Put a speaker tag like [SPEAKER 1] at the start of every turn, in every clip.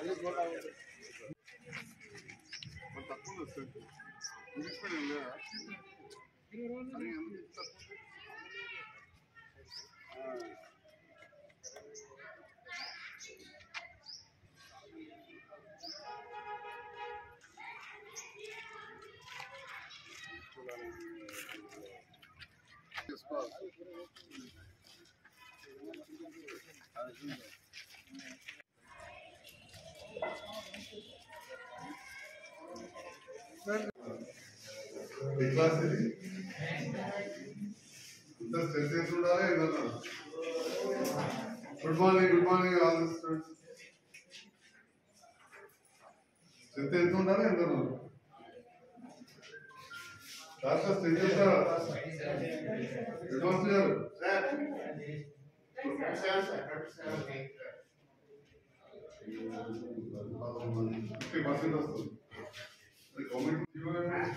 [SPEAKER 1] మరి తక్కువ వస్తుంది ఇంగ్లీష్ మీడియం లేదా అది ఎందుకు తక్కువ ఉంది? ఆ. తీసుకోవాలి.
[SPEAKER 2] ఏ క్లాస్ ఇది ఇంత స్ట్రెస్ చేసి ఉండాలి ఏదన్నా good morning good morning all the students strength ఎంత ఉండాలి ఎంత ఉండాలి క్లాస్ లో స్ట్రెంత్ ఎంత అడ్వాన్స్ గారు ఫిఫ్టీ పర్సెంట్ వస్తుంది గవర్నమెంట్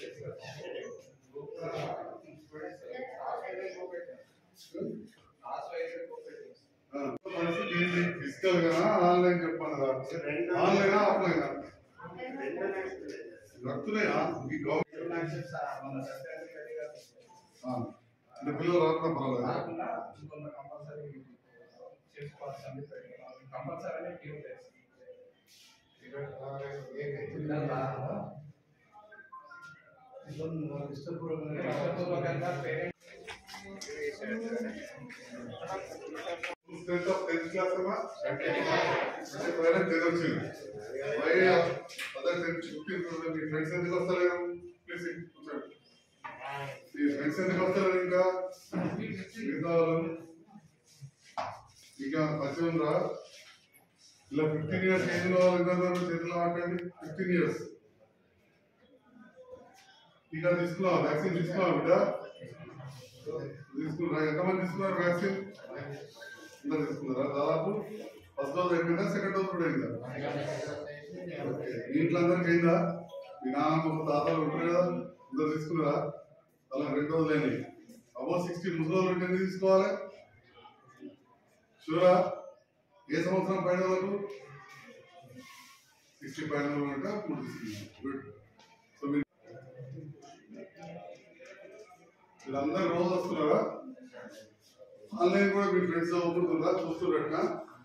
[SPEAKER 2] పరిస్థితి ఏంటి ఫిజికల్ గా ఆన్లైన్ చెప్పాను ఆన్లైన్ ఆఫ్లైన్ వస్తున్నాయా ఈ గవర్నమెంట్ అంటే పిల్లలు రాకుండా పర్వాలేదు స్ట్రెంత్ ఆఫ్ టెన్త్ క్లాస్ అమ్మా అంటే పేరెంట్ టెన్ వచ్చింది వై అదర్ టెన్ ఫిఫ్టీన్ మీ ఫ్రెండ్స్ ఎందుకు వస్తలేరు ప్లీజ్ కూర్చోండి మీ ఫ్రెండ్స్ ఎందుకు వస్తలేరు ఇంకా మిగతా వాళ్ళు ఇంకా పరిచయం రా ఇలా ఫిఫ్టీన్ ఇయర్స్ ఏజ్ లో వాళ్ళు ఎంత చేతిలో ఆటండి ఫిఫ్టీన్ ఇయర్స్ టీకా తీసుకున్నావా వ్యాక్సిన్ తీసుకున్నావా బిడ్డ తీసుకున్నారా ఎంతమంది తీసుకున్నారు వ్యాక్సిన్ అందరు తీసుకున్నారా దాదాపు ఫస్ట్ డోస్ అయిపోయిందా సెకండ్ డోస్ కూడా అయిందా ఓకే మీ ఇంట్లో అందరికి అయిందా మీ నాన్న తాతలు ఉంటారు కదా అందరు తీసుకున్నారా అలా రెండు రోజులు అయినాయి అబౌ సిక్స్టీ ముసలి ఉంటే ఎన్ని తీసుకోవాలి షూరా ఏ సంవత్సరం పైన వరకు సిక్స్టీ పైన ఉంటే మూడు తీసుకున్నాం గుడ్ సో మీరు మీరందరూ రోజు వస్తున్నారా ఆన్లైన్ కూడా మీ ఫ్రెండ్స్ చదువుకుంటున్నారా చూస్తున్నట్టుగా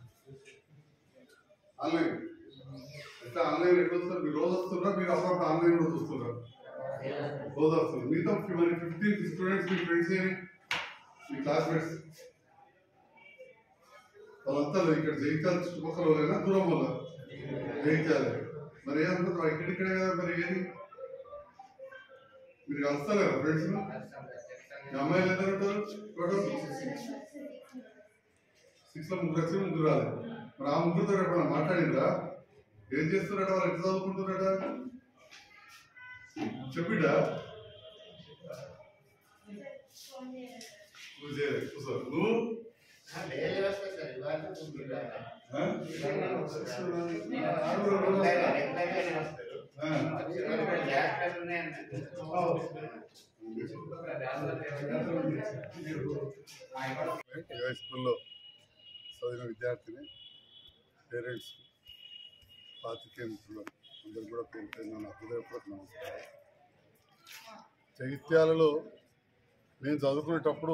[SPEAKER 2] ఆన్లైన్ ఎట్లా ఆన్లైన్ ఎట్లా వస్తారు మీరు రోజు వస్తున్నారా మీరు అప్పుడప్పుడు ఆన్లైన్ కూడా చూస్తున్నారా రోజు వస్తున్నారు మీతో మరి ఫిఫ్టీన్ స్టూడెంట్స్ మీ ఫ్రెండ్స్ ఏమి మీ క్లాస్మేట్స్ వాళ్ళంతా ఇక్కడ జయించాలి చుట్టుపక్కల వాళ్ళైనా దూరం వల్ల జయించాలి మరి ఏమంటారు ఇక్కడిక్కడే కదా మరి ఏది మీరు కలుస్తలేరా ఫ్రెండ్స్ మీ అమ్మాయిలు ఎంత ఉంటారు టోటల్ సిక్స్ లో ముగ్గురు వచ్చి ముగ్గురు రాలేదు మరి ఆ ముగ్గురుతో ఎప్పుడైనా మాట్లాడిందా ఏం చేస్తున్నాడా వాళ్ళు ఎట్లా చదువుకుంటున్నాడా చెప్పిడా నువ్వు చేయలేదు కూర్చో నువ్వు ఆ? ఆ. ఏ స్కూల్లో చదివిన విద్యార్థిని పేరెంట్స్ పాతికేయ మిత్రులు అందరు కూడా పేరు పేరున నా హృదయపూర్వక నమస్కారం జగిత్యాలలో నేను చదువుకునేటప్పుడు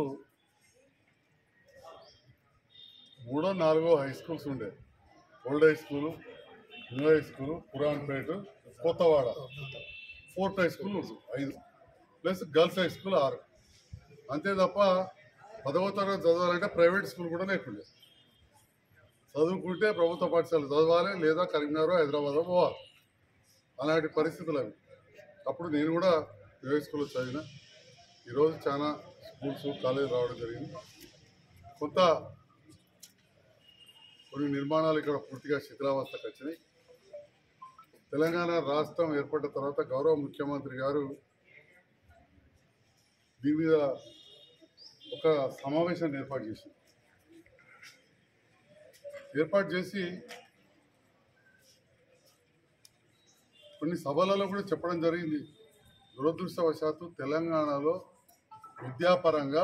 [SPEAKER 2] మూడో నాలుగో హై స్కూల్స్ ఉండే old high school new high school Puranapeta Kothavada fourth high school ఉంది ఐదు ప్లస్ గర్ల్స్ హై స్కూల్ ఆరు అంతే తప్ప పదవ తరగతి చదవాలంటే ప్రైవేట్ స్కూల్ కూడా లేకుండే చదువుకుంటే ప్రభుత్వ పాఠశాల చదవాలి లేదా కరీంనగర్ హైదరాబాద్ పోవాలి అలాంటి పరిస్థితులు అవి అప్పుడు నేను కూడా యూఏ స్కూల్లో చదివిన ఈరోజు చాలా స్కూల్స్ కాలేజ్ రావడం జరిగింది కొంత కొన్ని నిర్మాణాలు ఇక్కడ పూర్తిగా శిథిలావస్థకు వచ్చినాయి తెలంగాణ రాష్ట్రం ఏర్పడ్డ తర్వాత గౌరవ ముఖ్యమంత్రి గారు దీని మీద ఒక సమావేశాన్ని ఏర్పాటు చేసింది ఏర్పాటు చేసి కొన్ని సభలలో కూడా చెప్పడం జరిగింది దురదృష్టవశాత్తు తెలంగాణలో విద్యాపరంగా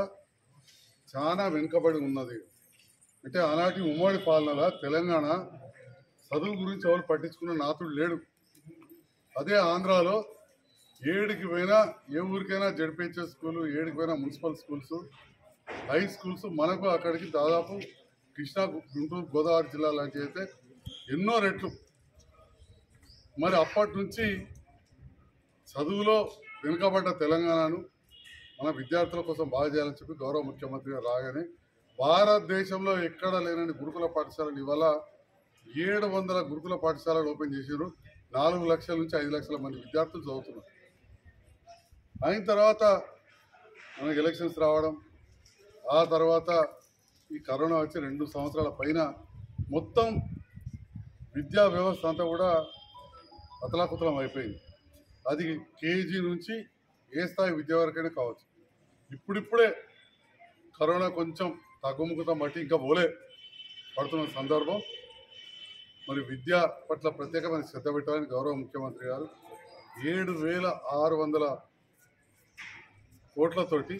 [SPEAKER 2] చాలా వెనుకబడి ఉన్నది అంటే ఆనాటి ఉమ్మడి పాలనలో తెలంగాణ చదువు గురించి ఎవరు పట్టించుకున్న నాతుడు లేడు అదే ఆంధ్రాలో ఏడికి పోయినా ఏ ఊరికైనా జడ్పించే స్కూల్ ఏడికి పోయినా మున్సిపల్ స్కూల్స్ హై స్కూల్స్ మనకు అక్కడికి దాదాపు కృష్ణా గుంటూరు గోదావరి జిల్లా లాంటివి అయితే ఎన్నో రెట్లు మరి అప్పటి నుంచి చదువులో వెనుకబడ్డ తెలంగాణను మన విద్యార్థుల కోసం బాగా చేయాలని చెప్పి గౌరవ ముఖ్యమంత్రి గారు రాగానే భారతదేశంలో ఎక్కడ లేనని గురుకుల పాఠశాలలు ఇవాళ ఏడు వందల గురుకుల పాఠశాలలు ఓపెన్ చేశారు నాలుగు లక్షల నుంచి ఐదు లక్షల మంది విద్యార్థులు చదువుతున్నారు అయిన తర్వాత మనకి ఎలక్షన్స్ రావడం ఆ తర్వాత ఈ కరోనా వచ్చి రెండు సంవత్సరాల పైన మొత్తం విద్యా వ్యవస్థ అంతా కూడా అతలాకుతలం అయిపోయింది అది కేజీ నుంచి ఏ స్థాయి విద్య వరకైనా కావచ్చు ఇప్పుడిప్పుడే కరోనా కొంచెం తగ్గుముఖతం బట్టి ఇంకా పోలే పడుతున్న సందర్భం మరి విద్య పట్ల ప్రత్యేకమైన శ్రద్ధ పెట్టాలని గౌరవ ముఖ్యమంత్రి గారు ఏడు వేల ఆరు వందల కోట్లతోటి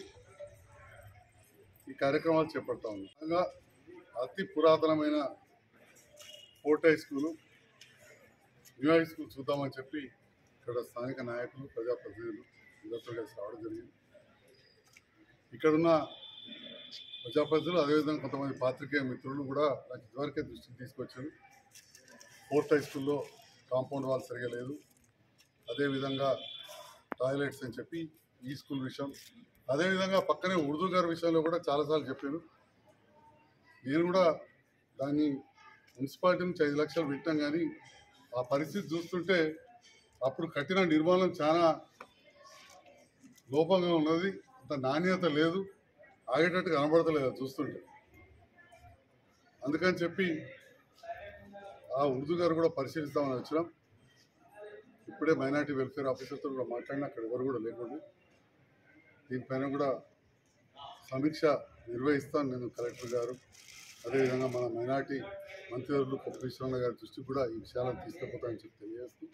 [SPEAKER 2] ఈ కార్యక్రమాలు చేపడతా ఉన్నాం ముఖ్యంగా అతి పురాతనమైన port high school new high school చూద్దామని చెప్పి ఇక్కడ స్థానిక నాయకులు ప్రజాప్రతినిధులు అందరితో కలిసి రావడం జరిగింది ఇక్కడున్న ప్రజాప్రతినిధులు అదేవిధంగా కొంతమంది పాత్రికేయ మిత్రులు కూడా నాకు ఇదివరకే దృష్టికి తీసుకొచ్చారు ఫోర్త్ హై స్కూల్లో కాంపౌండ్ వాల్ సరిగా లేదు అదేవిధంగా టాయిలెట్స్ అని చెప్పి ఈ స్కూల్ విషయం అదేవిధంగా పక్కనే ఉర్దూ గారి విషయంలో కూడా చాలాసార్లు చెప్పాను నేను కూడా దాన్ని మున్సిపాలిటీ నుంచి ఐదు లక్షలు పెట్టాం కానీ ఆ పరిస్థితి చూస్తుంటే అప్పుడు కట్టిన నిర్మాణం చాలా లోపంగా ఉన్నది అంత నాణ్యత లేదు ఆగేటట్టు కనబడతలేదు అది చూస్తుంటే అందుకని చెప్పి ఆ ఉర్దూ గారు కూడా పరిశీలిస్తామని వచ్చినాం ఇప్పుడే మైనార్టీ వెల్ఫేర్ ఆఫీసర్తో కూడా మాట్లాడినా అక్కడ ఎవరు కూడా లేకుండా దీనిపైన కూడా సమీక్ష నిర్వహిస్తాను నేను కలెక్టర్ గారు అదేవిధంగా మన మైనార్టీ మంత్రివర్యులు కొప్ప విశ్వనాథ్ గారి దృష్టికి కూడా ఈ విషయాలను తీసుకుపోతానని చెప్పి తెలియజేస్తూ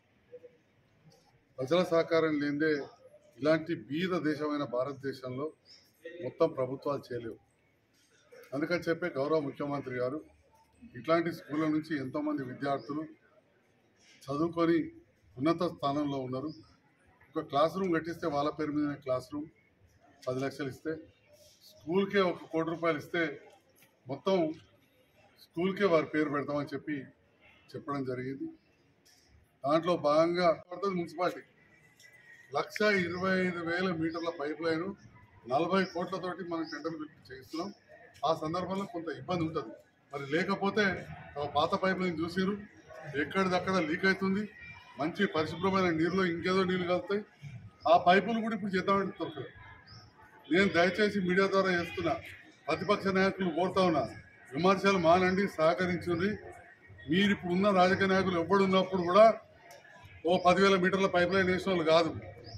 [SPEAKER 2] ప్రజల సహకారం లేదే ఇలాంటి బీద దేశమైన భారతదేశంలో మొత్తం ప్రభుత్వాలు చేయలేవు అందుకని చెప్పే గౌరవ ముఖ్యమంత్రి గారు ఇట్లాంటి స్కూళ్ళ నుంచి ఎంతోమంది విద్యార్థులు చదువుకొని ఉన్నత స్థానంలో ఉన్నారు ఒక క్లాస్ రూమ్ కట్టిస్తే వాళ్ళ పేరు మీద క్లాస్ రూమ్ పది లక్షలు ఇస్తే స్కూల్కే ఒక కోటి రూపాయలు ఇస్తే మొత్తం స్కూల్కే వారి పేరు పెడతామని చెప్పి చెప్పడం జరిగింది దాంట్లో భాగంగా పడుతుంది మున్సిపాలిటీ లక్ష ఇరవై ఐదు వేల మీటర్ల పైప్ లైన్ నలభై కోట్లతోటి మనం టెండర్ పిలిపి చేయిస్తున్నాం ఆ సందర్భంలో కొంత ఇబ్బంది ఉంటుంది మరి లేకపోతే ఆ పాత పైప్ లైన్ చూసిరు ఎక్కడిదక్కడ లీక్ అవుతుంది మంచి పరిశుభ్రమైన నీరులో ఇంకేదో నీళ్ళు కలుస్తాయి ఆ పైపులు కూడా ఇప్పుడు చేద్దామంటే దొరకదు నేను దయచేసి మీడియా ద్వారా చేస్తున్నా ప్రతిపక్ష నాయకులు కోరుతా ఉన్నా విమర్శలు మానండి సహకరించుంది మీరు ఇప్పుడు ఉన్న రాజకీయ నాయకులు ఎప్పుడు ఉన్నప్పుడు కూడా ఓ పదివేల మీటర్ల పైప్ లైన్ వేసిన వాళ్ళు కాదు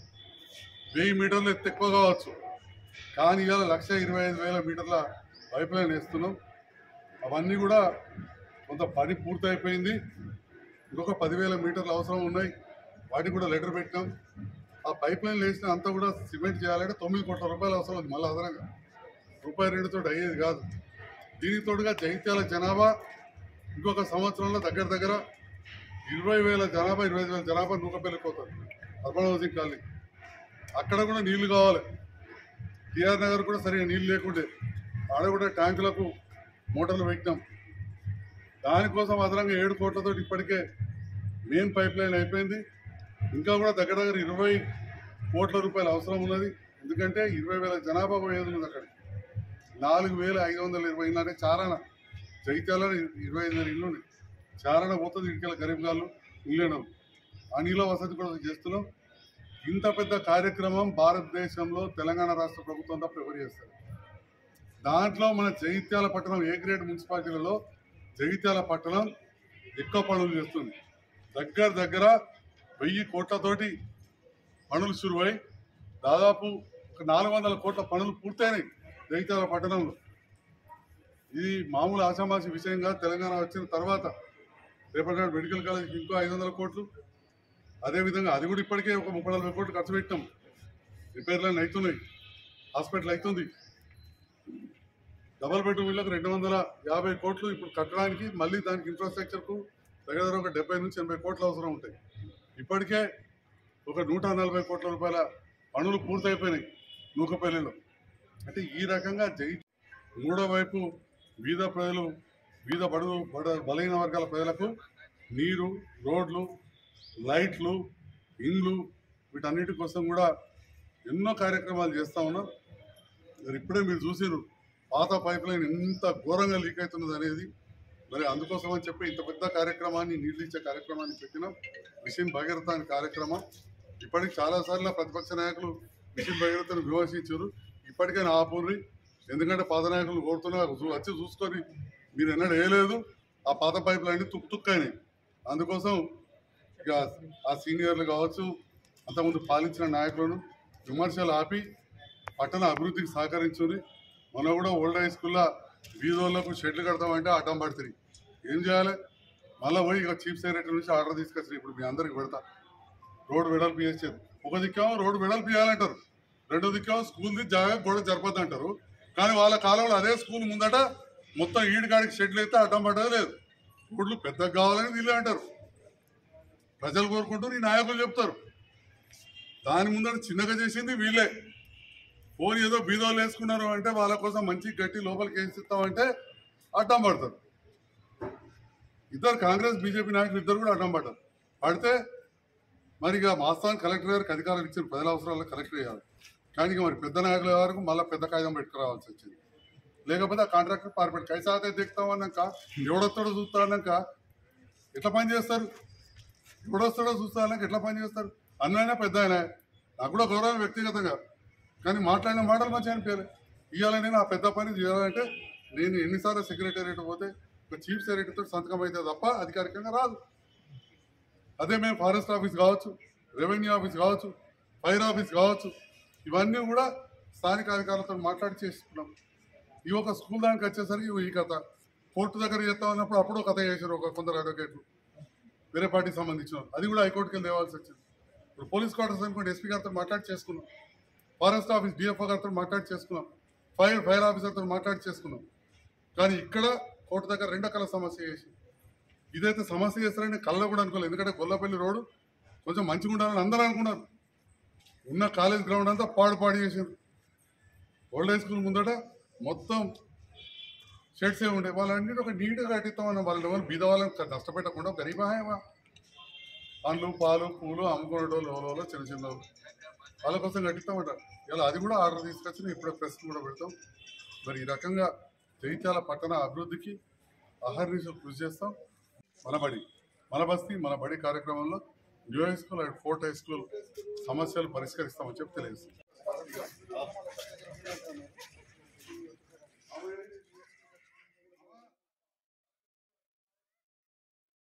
[SPEAKER 2] వెయ్యి మీటర్లు ఎత్తు ఎక్కువ కావచ్చు కానీ ఇవాళ లక్ష ఇరవై ఐదు వేల మీటర్ల పైప్ లైన్ వేస్తున్నాం అవన్నీ కూడా కొంత పని పూర్తయిపోయింది ఇంకొక పదివేల మీటర్లు అవసరం ఉన్నాయి వాటికి కూడా లెటర్ పెట్టినాం ఆ పైప్ లైన్ వేసిన అంతా కూడా సిమెంట్ చేయాలంటే తొమ్మిది కోట్ల రూపాయలు అవసరం ఉంది మళ్ళీ అదనంగా రూపాయి రెండుతో అయ్యేది కాదు దీనికి తోడుగా జైత్యాల జనాభా ఇంకొక సంవత్సరంలో దగ్గర దగ్గర ఇరవై వేల జనాభా ఇరవై ఐదు వేల జనాభా నూకపెళ్ళిపోతుంది అర్బన్ హౌసింగ్ కాలనీ అక్కడ కూడా నీళ్లు కావాలి టిఆర్ నగర్ కూడా సరిగా నీళ్లు లేకుండే ఆడ కూడా ట్యాంకులకు మోటార్లు పెట్టినాం దానికోసం అదనంగా ఏడు కోట్లతో ఇప్పటికే మెయిన్ పైప్ లైన్ అయిపోయింది ఇంకా కూడా దగ్గర దగ్గర ఇరవై కోట్ల రూపాయలు అవసరం ఉన్నది ఎందుకంటే ఇరవై వేల జనాభా పోయేది ఉంది అక్కడ నాలుగు వేల ఐదు వందల ఇరవై ఇల్లు అంటే చారణ జైత్యాల ఇరవై ఐదు వేల ఇల్లు ఉన్నాయి చారణ పోతుంది ఇటుకల గరీబ్ గాళ్ళు ఇల్లు ఆ నీళ్ళ వసతి కూడా చేస్తున్నాం ఇంత పెద్ద కార్యక్రమం భారతదేశంలో తెలంగాణ రాష్ట్ర ప్రభుత్వం తప్ప ఎవరు చేస్తారు దాంట్లో మన జగిత్యాల పట్టణం ఏ గ్రేడ్ మున్సిపాలిటీలలో జగిత్యాల పట్టణం ఎక్కువ పనులు చేస్తుంది దగ్గర దగ్గర వెయ్యి కోట్లతోటి పనులు శురువై దాదాపు ఒక నాలుగు వందల కోట్ల పనులు పూర్తయినాయి జగిత్యాల పట్టణంలో ఇది మామూలు ఆషామాషి విషయంగా తెలంగాణ వచ్చిన తర్వాత రేపటి నాడు మెడికల్ కాలేజీకి ఇంకో ఐదు వందల కోట్లు అదేవిధంగా అది కూడా ఇప్పటికే ఒక ముప్పై నలభై కోట్లు ఖర్చు పెట్టాం రిపేర్లన్నీ అవుతున్నాయి హాస్పిటల్ అవుతుంది డబల్ బెడ్రూమ్ ఇళ్ళకు రెండు వందల యాభై కోట్లు ఇప్పుడు కట్టడానికి మళ్ళీ దానికి ఇన్ఫ్రాస్ట్రక్చర్కు దగ్గర ఒక డెబ్బై నుంచి ఎనభై కోట్ల అవసరం ఉంటాయి ఇప్పటికే ఒక నూట నలభై కోట్ల రూపాయల పనులు పూర్తయిపోయినాయి నూకపల్లిలో అంటే ఈ రకంగా జై మూడో వైపు బీద ప్రజలు బీద బడుగు బడ బలహీన వర్గాల ప్రజలకు నీరు రోడ్లు లైట్లు ఇండ్లు వీటన్నిటి కోసం కూడా ఎన్నో కార్యక్రమాలు చేస్తా ఉన్నాం మరి ఇప్పుడే మీరు చూసారు పాత పైప్ లైన్ ఎంత ఘోరంగా లీక్ అవుతున్నది అనేది మరి అందుకోసం అని చెప్పి ఇంత పెద్ద కార్యక్రమాన్ని నీళ్ళు ఇచ్చే కార్యక్రమాన్ని పెట్టినాం మిషన్ భగీరథ అనే కార్యక్రమం ఇప్పటికి చాలాసార్లు ప్రతిపక్ష నాయకులు మిషన్ భగీరథను విమర్శించారు ఇప్పటికైనా ఆపుర్రి ఎందుకంటే పాత నాయకులు కోరుతున్నారు చూ- వచ్చి చూసుకొని మీరు ఎన్నడూ వేయలేదు ఆ పాత పైపులు అన్ని తుక్కు తుక్కైనాయి అందుకోసం ఇక ఆ సీనియర్లు కావచ్చు అంతకుముందు పాలించిన నాయకులను విమర్శలు ఆపి పట్టణ అభివృద్ధికి సహకరించుని మొన్న కూడా ఓల్డ్ హై స్కూల్లో వీధులకు షెడ్లు కడతామంటే అడ్డం పడుతుంది ఏం చేయాలి మళ్ళీ పోయి ఇక చీఫ్ సెక్రటరీ నుంచి ఆర్డర్ తీసుకొచ్చి ఇప్పుడు మీ అందరికి పెడతా రోడ్డు వెడల్పు చేసేది ఒక దిక్కేమో రోడ్డు వెడల్పు చేయాలంటారు రెండో దిక్కేమో స్కూల్ది జాగా గోడ జరపద్దు అంటారు కానీ వాళ్ళ కాలంలో అదే స్కూల్ ముందట మొత్తం ఈడికాడికి షెడ్లు అయితే అడ్డం పడ్డది లేదు రోడ్లు పెద్దగా కావాలని వీళ్ళే అంటారు ప్రజలు కోరుకుంటూ నీ నాయకులు చెప్తారు దాని ముందర చిన్నగా చేసింది వీళ్ళే ఫోన్ ఏదో బీదోలు వేసుకున్నారు అంటే వాళ్ళ కోసం మంచి గట్టి లోపలికి వేసిస్తామంటే అడ్డం పడతారు ఇద్దరు కాంగ్రెస్ బీజేపీ నాయకులు ఇద్దరు కూడా అడ్డం పడ్డారు పడితే మరి ఇక మాస్తాన్ కలెక్టర్ గారికి అధికారం ఇచ్చిన ప్రజల అవసరాలు కలెక్టర్ చేయాలి కానీ ఇక మరి పెద్ద నాయకుల వరకు మళ్ళీ పెద్ద కాగితం పెట్టుకురావాల్సి వచ్చింది లేకపోతే ఆ కాంట్రాక్టర్ పారిపెట్టి కైసాతే దిగుతామన్నాక ఎవడొస్తాడో చూస్తా అన్నాక ఎట్లా పని చేస్తారు ఎవడొస్తాడో చూస్తా అన్నాక ఎట్లా పని చేస్తారు అన్నైనా పెద్ద ఆయన నాకు కూడా గౌరవం వ్యక్తిగతంగా కానీ మాట్లాడిన మాటలు మంచిగా అనిపించాలి ఇవాళ నేను ఆ పెద్ద పని చేయాలంటే నేను ఎన్నిసార్లు సెక్రటేరియట్ పోతే ఒక చీఫ్ సెక్రటరీతో సంతకం అయితే తప్ప అధికారికంగా రాదు అదే మేము ఫారెస్ట్ ఆఫీస్ కావచ్చు రెవెన్యూ ఆఫీస్ కావచ్చు ఫైర్ ఆఫీస్ కావచ్చు ఇవన్నీ కూడా స్థానిక అధికారులతో మాట్లాడి చేసుకున్నాం ఈ ఒక స్కూల్ దానికి వచ్చేసరికి ఈ కథ కోర్టు దగ్గర చేస్తా ఉన్నప్పుడు అప్పుడు కథ చేశారు ఒక కొందరు అడ్వకేట్లు వేరే పార్టీకి సంబంధించిన వాళ్ళు. అది కూడా హైకోర్టుకి వెళ్ళి తేవాల్సి వచ్చింది ఇప్పుడు పోలీస్ క్వార్టర్స్ అనుకోండి ఎస్పీ గారితో మాట్లాడి చేసుకున్నాం ఫారెస్ట్ ఆఫీస్ డిఎఫ్ఓ గారితో మాట్లాడి చేసుకున్నాం ఫైర్ ఫైర్ ఆఫీసర్తో మాట్లాడి చేసుకున్నాం కానీ ఇక్కడ కోర్టు దగ్గర రెండు రకాల సమస్య చేసి ఇదైతే సమస్య చేస్తారని కళ్ళ కూడా అనుకోలేదు ఎందుకంటే గొల్లపల్లి రోడ్డు కొంచెం మంచిగా ఉండాలని అందరూ అనుకున్నారు ఉన్న కాలేజ్ గ్రౌండ్ అంతా పాడు పాడు చేసారు ఓల్డ్ హై స్కూల్ ముందట మొత్తం షెడ్స్ ఏ ఉండే వాళ్ళన్నిటి ఒక నీట్గా కట్టిస్తామన్న వాళ్ళు ఎవరు బీద వాళ్ళని నష్టపెట్టకుండా గరీబాయమా పండ్లు పాలు పూలు అమ్ముకునేటోళ్ళు ఎవరో చిన్న చిన్న వాళ్ళు. వాళ్ళ కోసం కట్టిస్తామంట ఇలా అది కూడా ఆర్డర్ తీసుకొచ్చి నేను ఇప్పుడే ప్రెస్ కూడా పెడతాం మరి ఈ రకంగా జైత్యాల పట్టణ అభివృద్ధికి అహర్నిశలు కృషి చేస్తాం మన బడి మన బస్తీ మన బడి కార్యక్రమంలో new high school and fort high school సమస్యలు పరిష్కరిస్తామని చెప్పి తెలియజేస్తాం